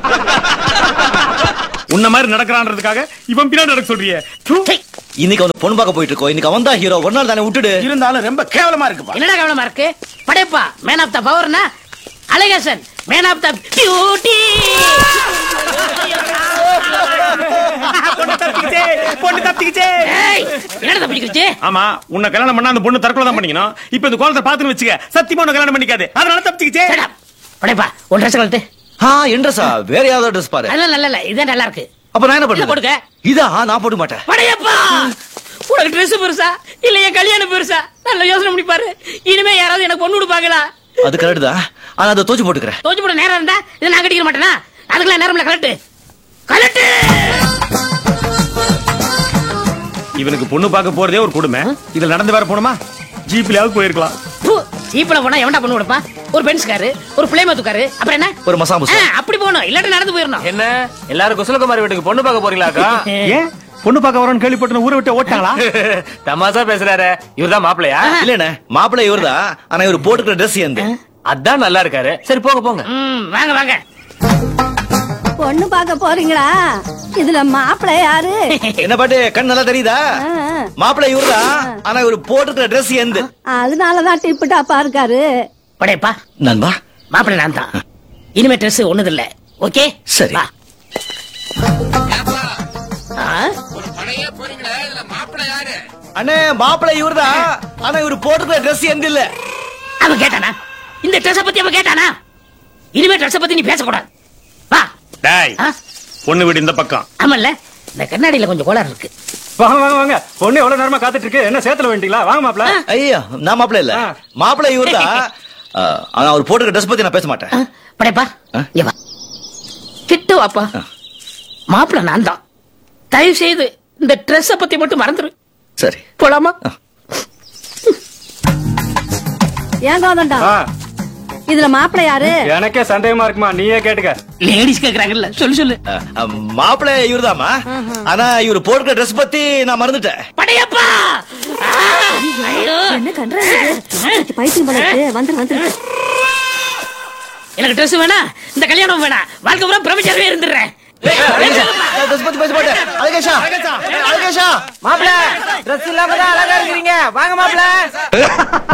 உன்ன மாதிரி நடக்கிறான்றதுக்காக இவன் பின்னாடி நடக்க சொல்றியே தூ. இன்னைக்கு அவன் பொண்ணு பார்க்க போயிட்டு இருக்கோம் இன்னைக்கு அவன் தான் ஹீரோ ஒரு நாள் தானே விட்டுடு இருந்தாலும் ரொம்ப கேவலமா இருக்குப்பா என்னடா கவனமா இருக்கு படைப்பா மேன் ஆஃப் த பவர்னா Alagesan man of the beauty பொண்ணு தப்பிக்கிச்சே பொண்ணு தப்பிக்கிச்சே என்னடா பிடிக்கிச்சு ஆமா உன்னை கல்யாணம் பண்ணா அந்த பொண்ணு தற்கொலை தான் பண்ணிக்கணும் இப்ப இந்த கோலத்தை பாத்துன்னு வச்சுக்க சத்தியமா உன்னை கல்யாணம் பண்ணிக்காது அதனால தப்பிச்சுக்கிச்சே படைப்பா ஒரு ட்ரெஸ் கழட்டு ஆ என்றசா வேற யாராவது ட்ரெஸ் பாரு அதெல்லாம் நல்ல இல்ல இதான் நல்லா இருக்கு அப்ப நான் என்ன இதை போட்டுக்க. பண்ணுவேன் இதா நான் போட மாட்டேன் படையப்பா உனக்கு ட்ரெஸ் பெருசா இல்ல என் கல்யாணம் பெருசா நல்ல யோசனை பண்ணி பாரு இனிமே யாராவது எனக்கு பொண்ணு கொடுப்பாங்களா அது கரெக்ட் தான் ஆனா அதை தோச்சு போட்டுக்கிறேன் தோச்சு போட நேரம் இருந்தா இதை நான் கட்டிக்க மாட்டேனா அதுக்கெல்லாம் நேரம்ல கலட்டு கலட்டு இவனுக்கு பொண்ணு பார்க்க போறதே ஒரு கொடுமை இதுல நடந்து வேற போணுமா ஜீப்லயாவது போயிருக்கலாம் பூ, ஜீப்ல போனா எவன்டா பொண்ணு கொடுப்பா ஒரு பென்ஸ் காரு ஒரு பிளேமத்து காரு அப்புறம் என்ன ஒரு மசா ஆ, மசா அப்படி போகணும் இல்லாட்டி நடந்து போயிடணும் என்ன எல்லாரும் குசலகுமாரி வீட்டுக்கு பொண்ணு பார்க்க போறீங்களாக்கா ஏன் பொண்ணு பார்க்க வரோன்னு கேள்விப்பட்டு ஊரை விட்டு ஓட்டாங்களா தமாசா பேசுறாரு இவர்தான் மாப்பிளையா இல்லண்ணே மாப்பிள்ளை இவர்தான் ஆனா இவர் போட்டுக்கிற ட்ரெஸ் எந்த அதான் நல்லா இருக்காரு சரி போங்க போங்க ம், வாங்க வாங்க பொண்ணு பார்க்க போறீங்களா இதுல மாப்பிள்ளை யாரு என்ன பாட்டு கண் நல்லா தெரியுதா ஆ, மாப்பிள்ளை இவர்தான் ஆனா இவர் போட்டுக்கிற ட்ரெஸ் எந்த அதனாலதான் டிப்பு டாப்பா இருக்காரு படையப்பா நண்பா மாப்பிள்ளை நான் தான் இனிமே ட்ரெஸ் ஒண்ணுது இல்ல ஓகே சரி. வா. ஆ, அண்ணே மாப்பிள்ளை இவர்தான் ஆனா இவர் போட்டுக்கிற ட்ரெஸ் எந்த இல்ல அவன் கேட்டானா இந்த ட்ரெஸ் பத்தி அவன் கேட்டானா இனிமே ட்ரெஸ் பத்தி நீ பேசக்கூடாது வா டேய் ஆ, பொண்ணு வீடு இந்த பக்கம் ஆமால்ல இந்த கண்ணாடியில கொஞ்சம் கோளாறு இருக்கு வாங்க வாங்க வாங்க பொண்ணு எவ்வளவு நேரமா காத்துட்டு இருக்கு என்ன சேத்துல வேண்டிங்களா வாங்க மாப்பிள ஐயா நான் மாப்பிள்ளை இல்ல மாப்பிள்ளை இவர்தான் ஆ, ஆனா அவர் போட்டுக்கிற ட்ரெஸ் பத்தி நான் பேச மாட்டேன் ஆ, படைப்பா ஆ? இங்க வா கிட்ட வாப்பா மாப்பிள்ளை நான் தான் தயவு செய்து இந்த ட்ரெஸ் பத்தி மட்டும் மறந்துரு சரி போலாமா ஏன் கோதண்டா இதுல மாப்பிள்ளை யாரு எனக்கே சந்தேகமா இருக்குமா நீயே கேட்டுக்க லேடிஸ் கேக்குறாங்கல்ல சொல்லு சொல்லு ஆ, ஆ, மாப்பிள்ளை இவர்தாம்மா ஆனா இவர் போட்டுக்கிற ட்ரெஸ் பத்தி நான் மறந்துட்டேன் படையப்பா ஆ, ஐயோ. என்ன கன்றாங்க பைத்தியம் போல இருக்கு வந்துரு வந்துரு எனக்கு ட்ரெஸ் வேணா இந்த கல்யாணம் வேணாம் வாழ்க்கை பூரா பிரம்மச்சாரமே இருந்துடுறேன் ட்ரெஸ் பத்தி பேச மாட்டேன் அழகேஷா அழகேஷா மாப்பிள ட்ரெஸ் இல்லாம தான் அழகா இருக்கிறீங்க வாங்க மாப்பிள